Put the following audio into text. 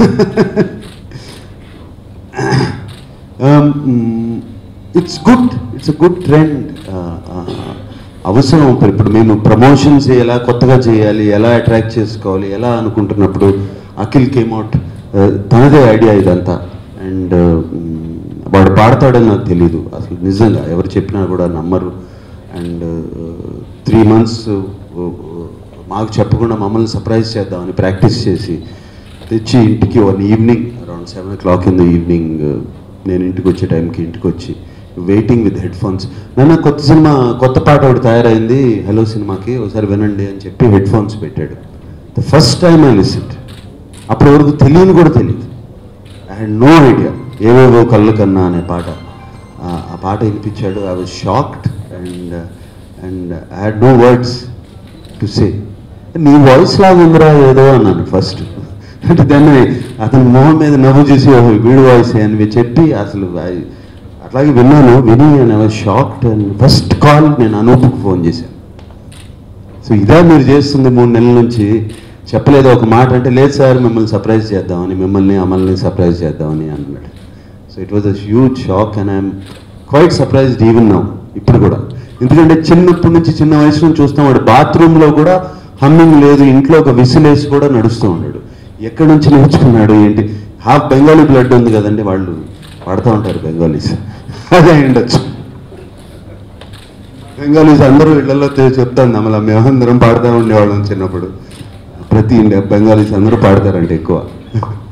it's good it's a good trend అవసరం ఇప్పుడు ఇప్పుడు మేము ప్రమోషన్స్ ఎలా కొత్తగా చేయాలి ఎలా అట్రాక్ట్ చేసుకోవాలి ఎలా అనుకుంటున్నప్పుడు అఖిల్ కేమౌట్ తనదే ఐడియా ఇదంతా అండ్ వాడు పాడతాడని నాకు తెలీదు అసలు నిజంగా ఎవరు చెప్పినా కూడా నమ్మరు అండ్ త్రీ మంత్స్ మాకు చెప్పకుండా మమ్మల్ని సర్ప్రైజ్ చేద్దామని ప్రాక్టీస్ చేసి తెచ్చి ఇంటికి one evening around seven o'clock in the evening నేను ఇంటికి వచ్చే టైంకి ఇంటికి వచ్చి వెయిటింగ్ విత్ హెడ్ ఫోన్స్ నాన్న కొత్త సినిమా కొత్త పాట ఒకటి తయారైంది హలో సినిమాకి ఒకసారి వినండి అని చెప్పి హెడ్ ఫోన్స్ పెట్టాడు the first time I listen అప్పటి వరకు తెలియని కూడా తెలియదు ఐ హ్యాడ్ నో ఐడియా ఏవేవో కళ్ళు కన్నా అనే పాట ఆ- ఆ పాట వినిపించాడు I was shocked and and I had no words to say నీ వాయిస్ లాగా ఉందిరా ఏదో అన్నాను ఫస్ట్ అంటే దాన్ని అతని మొహం మీద నవ్వు చూసి ఓహో వీడు వాయిస్ అని చెప్పి అసలు I- అట్లాగే విన్నాను విని and I was shocked and first call నేను అనూప్కి ఫోన్ చేశాను సో ఇదే మీరు చేస్తుంది మూడు నెలల నుంచి చెప్పలేదు ఒక మాట అంటే లేదు సార్ మిమ్మల్ని సర్ప్రైజ్ చేద్దామని మిమ్మల్ని అమల్ని సర్ప్రైజ్ చేద్దామని అన్నాడు so it was a huge shock and I'm quite surprised even now ఇప్పుడు కూడా ఎందుకంటే చిన్నప్పటి నుంచి చిన్న వయసు నుంచి చూస్తాం వాడు బాత్రూంలో కూడా హమ్మింగ్ లేదు ఇంట్లో ఒక విసిలేసి కూడా నడుస్తూ ఉన్నాడు ఎక్కడి నుంచి నేర్చుకున్నాడు ఏంటి హాఫ్ బెంగాలీ బ్లడ్ ఉంది కదండి వాళ్ళు పాడుతూ ఉంటారు బెంగాలీస్ అదే అయి ఉండొచ్చు బెంగాలీస్ అందరూ ఇళ్లలో చెప్తాను అమల మేమందరం పాడుతూ ఉండేవాళ్ళం చిన్నప్పుడు ప్రతి ఇండియా బెంగాలీస్ అందరూ పాడతారంట ఎక్కువ